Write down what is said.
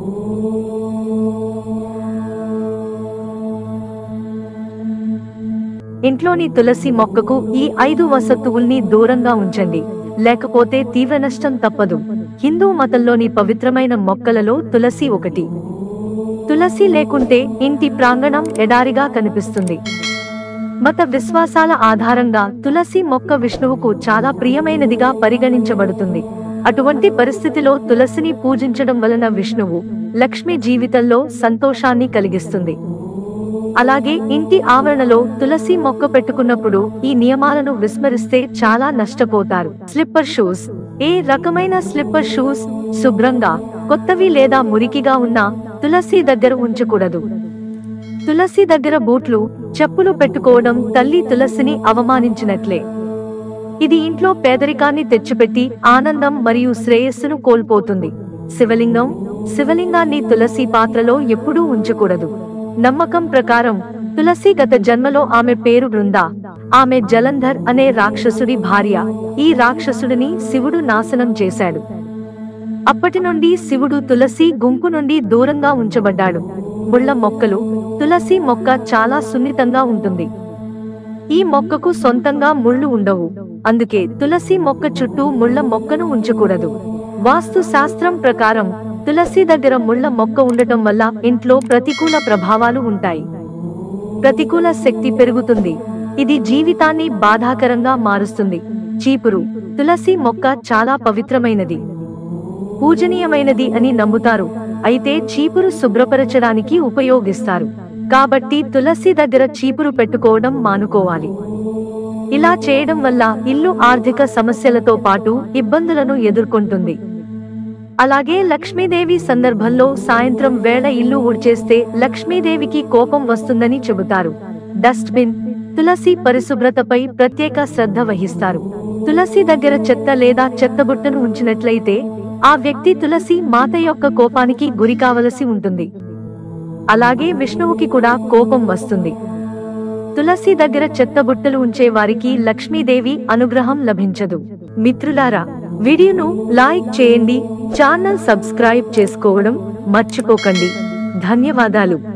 ఇంట్లోని తులసి మొక్కకు ఈ ఐదు వసతువుల్ని దూరంగా ఉంచండి లేకపోతే తీవ్ర నష్టం తప్పదు హిందూ మతంలోని పవిత్రమైన మొక్కలలో తులసి ఒకటి తులసి లేకుంటే ఇంటి ప్రాంగణం ఎడారిగా కనిపిస్తుంది మత విశ్వాసాల ఆధారంగా తులసి మొక్క విష్ణువుకు చాలా ప్రియమైనదిగా పరిగణించబడుతుంది అటువంటి పరిస్థితిలో తులసిని పూజించడం వలన విష్ణువు లక్ష్మి జీవితంలో సంతోషాన్ని కలిగిస్తుంది అలాగే ఇంటి ఆవరణలో తులసి మొక్క పెట్టుకున్నప్పుడు ఈ నియమాలను విస్మరిస్తే చాలా నష్టపోతారు స్లిప్పర్ షూస్ ఏ రకమైన స్లిప్పర్ షూస్ శుభ్రంగా కొత్తవి లేదా మురికిగా ఉన్న తులసి దగ్గర ఉంచకూడదు తులసి దగ్గర బూట్లు చెప్పులు పెట్టుకోవడం తల్లి తులసిని అవమానించినట్లే ఇది ఇంట్లో పేదరికాన్ని తెచ్చిపెట్టి ఆనందం మరియు శ్రేయస్సును కోల్పోతుంది శివలింగం శివలింగాన్ని తులసి పాత్రలో ఎప్పుడూ ఉంచకూడదు నమ్మకం ప్రకారం తులసి గత జన్మలో ఆమె పేరు బృంద ఆమె జలంధర్ అనే రాక్షసుడి భార్య ఈ రాక్షసుడిని శివుడు నాశనం చేశాడు అప్పటి నుండి శివుడు తులసి గుంపు నుండి దూరంగా ఉంచబడ్డాడు ముళ్ళ మొక్కలు తులసి మొక్క చాలా సున్నితంగా ఉంటుంది ఈ మొక్కకు సొంతంగా ముళ్ళు ఉండవు అందుకే తులసి మొక్క చుట్టూ ముళ్ళ మొక్కను ఉంచకూడదు వాస్తు శాస్త్రం ప్రకారం తులసి దగ్గర ముళ్ళ మొక్క ఉండటం వల్ల ఇంట్లో ప్రతికూల ప్రభావాలు ఉంటాయి ప్రతికూల శక్తి పెరుగుతుంది ఇది జీవితాన్ని బాధాకరంగా మారుస్తుంది చీపురు తులసి మొక్క చాలా పవిత్రమైనది పూజనీయమైనది అని నమ్ముతారు అయితే చీపురు శుభ్రపరచడానికి ఉపయోగిస్తారు కాబట్టి తులసి దగ్గర చీపురు పెట్టుకోవడం మానుకోవాలి ఇలా చేయడం వల్ల ఇల్లు ఆర్థిక సమస్యలతో పాటు ఇబ్బందులను ఎదుర్కొంటుంది అలాగే లక్ష్మీదేవి సందర్భంలో సాయంత్రం వేళ ఇల్లు ఊడ్చేస్తే లక్ష్మీదేవికి కోపం వస్తుందని చెబుతారు డస్ట్ బిన్ తులసి పరిశుభ్రతపై ప్రత్యేక శ్రద్ధ వహిస్తారు తులసి దగ్గర చెత్త లేదా చెత్తబుట్టను ఉంచినట్లయితే ఆ వ్యక్తి తులసి మాత యొక్క కోపానికి గురి కావలసి ఉంటుంది అలాగే విష్ణువుకి కూడా కోపం వస్తుంది తులసి దగ్గర చెత్తబుట్టలు ఉంచే వారికి లక్ష్మీదేవి అనుగ్రహం లభించదు మిత్రులారా వీడియోను లైక్ చేయండి ఛానల్ సబ్స్క్రైబ్ చేసుకోవడం మర్చిపోకండి ధన్యవాదాలు